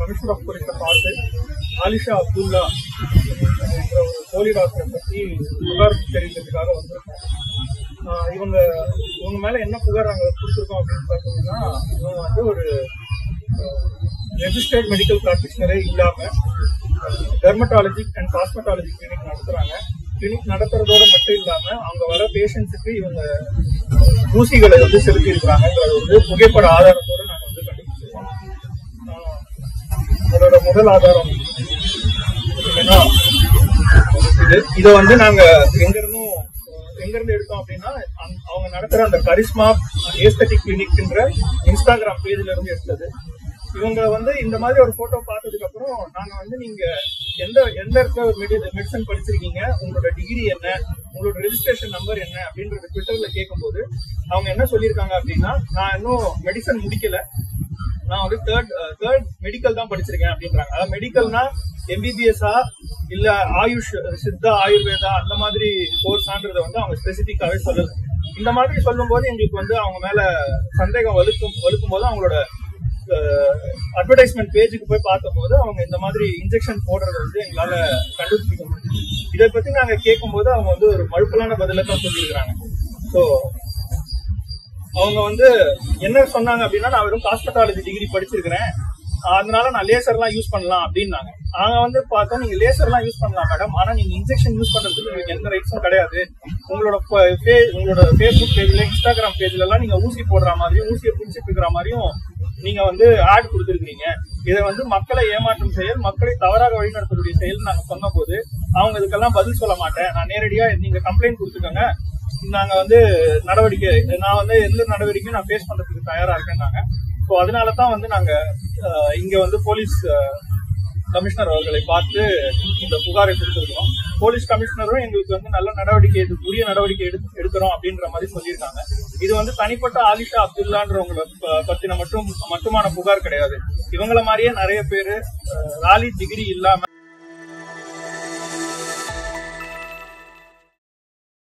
commissioner of போலீஸை பார்த்து ஆலிஷா அப்துல்லா என்ற ஒரு போலி டாக்டரை பத்தி புகார் தெரிவிக்கிறதுக்காக வந்திருக்கோம் ஆஹ் இவங்க இவங்க மேல என்ன புகார் நாங்க கொடுத்துருக்கோம் அப்படின்னு பார்த்தீங்கன்னா இவங்க வந்து ஒரு ரெஜிஸ்டர்ட் மெடிக்கல் ப்ராக்டிஷனரே இல்லாம டெர்மட்டாலஜி அண்ட் காஸ்மெட்டாலஜி கிளினிக் நடத்துறாங்க கிளினிக் நடத்துறதோட மட்டும் இல்லாம அவங்க வர பேஷண்ட்ஸுக்கு இவங்க ஊசிகளை வந்து செலுத்தி இருக்கிறாங்கிறது வந்து புகைப்பட ஆதாரத்தோட நாங்க வந்து கண்டுபிடிச்சிருக்கோம் ஆஹ் அதோட முதல் ஆதாரம் என்னன்னா இது இதை வந்து நாங்க எங்க இருந்தும் எங்க இருந்து எடுத்தோம் அப்படின்னா அந்த- அவங்க நடத்துற அந்த கரிஸ்மா ஏஸ்தட்டிக் கிளினிக்ன்ற இன்ஸ்டாகிராம் பேஜ்ல இருந்து எடுத்தது இவங்க வந்து இந்த மாதிரி ஒரு போட்டோ பார்த்ததுக்கு அப்புறம் நாங்க வந்து நீங்க எந்த எந்த இடத்துல ஒரு மெடிசன் படிச்சிருக்கீங்க உங்களோட டிகிரி என்ன உங்களோட ரெஜிஸ்ட்ரேஷன் நம்பர் என்ன அப்படின்றத ட்விட்டர்ல கேட்கும்போது அவங்க என்ன சொல்லியிருக்காங்க அப்படின்னா நான் இன்னும் மெடிசன் முடிக்கல நான் வந்து தேர்ட் தேர்ட் மெடிக்கல் தான் படிச்சிருக்கேன் அப்படின்றாங்க அதாவது மெடிக்கல்னா எம்பிபிஎஸ்ஆ இல்ல ஆயுஷ் சித்தா ஆயுர்வேதா அந்த மாதிரி கோர்ஸான்றத வந்து அவங்க ஸ்பெசிபிக்காவே சொல்லல இந்த மாதிரி சொல்லும்போது எங்களுக்கு வந்து அவங்க மேல சந்தேகம் வலுக்கும் வலுக்கும் போது அவங்களோட அட்வர்டைஸ்மெண்ட் பேஜுக்கு போய் பார்த்தபோது அவங்க இந்த மாதிரி இன்ஜெக்ஷன் போடுறத வந்து எங்களால கண்டுபிடிக்க முடியும் இதை பத்தி நாங்க கேட்கும்போது அவங்க வந்து ஒரு மழுப்பலான பதில தான் சொல்லியிருக்கிறாங்க ஸோ அவங்க வந்து என்ன சொன்னாங்க அப்படின்னா நான் வெறும் காஸ்மெட்டாலஜி டிகிரி படிச்சிருக்கிறேன் அதனால நான் லேசர்லாம் யூஸ் பண்ணலாம் அப்படின்னாங்க நாங்க வந்து பார்த்தோம் நீங்க லேசர்லாம் யூஸ் பண்ணலாம் மேடம் ஆனா நீங்க இன்ஜெக்ஷன் யூஸ் பண்றதுக்கு உங்களுக்கு எந்த ரைட்ஸும் கிடையாது உங்களோட ப- பே- உங்களோட ஃபேஸ்புக் பேஜ்ல இன்ஸ்டாகிராம் பேஜ்ல எல்லாம் நீங்க ஊசி போடுற மாதிரியும் ஊசியை பிடிச்சிட்டு இருக்கிற மாதிரியும் நீங்க வந்து ஆட் கொடுத்துருக்கீங்க இதை வந்து மக்களை ஏமாற்றும் செயல் மக்களை தவறாக வழிநடத்தக்கூடிய செயல் நாங்க சொன்னபோது அவங்க இதுக்கெல்லாம் பதில் சொல்ல மாட்டேன் நான் நேரடியா நீங்க கம்ப்ளைண்ட் கொடுத்துக்கோங்க நாங்க வந்து நடவடிக்கை நான் வந்து எந்த நடவடிக்கையும் நான் ஃபேஸ் பண்றதுக்கு தயாரா இருக்கேன்னாங்க ஸோ அதனால தான் வந்து நாங்க அஹ், இங்க வந்து போலீஸ் அஹ், கமிஷனர் அவர்களை பார்த்து இந்த புகாரை கொடுத்திருக்கிறோம் போலீஸ் கமிஷனரும் எங்களுக்கு வந்து நல்ல நடவடிக்கை எடு உரிய நடவடிக்கை எடு எடுக்கிறோம் அப்படின்ற மாதிரி சொல்லியிருக்காங்க இது வந்து தனிப்பட்ட ஆலிஷா அப்துல்லான்றவங்கள ப- பத்தின மட்டும் மட்டுமான புகார் கிடையாது இவங்கள மாதிரியே நிறைய பேரு ராலி டிகிரி இல்லாம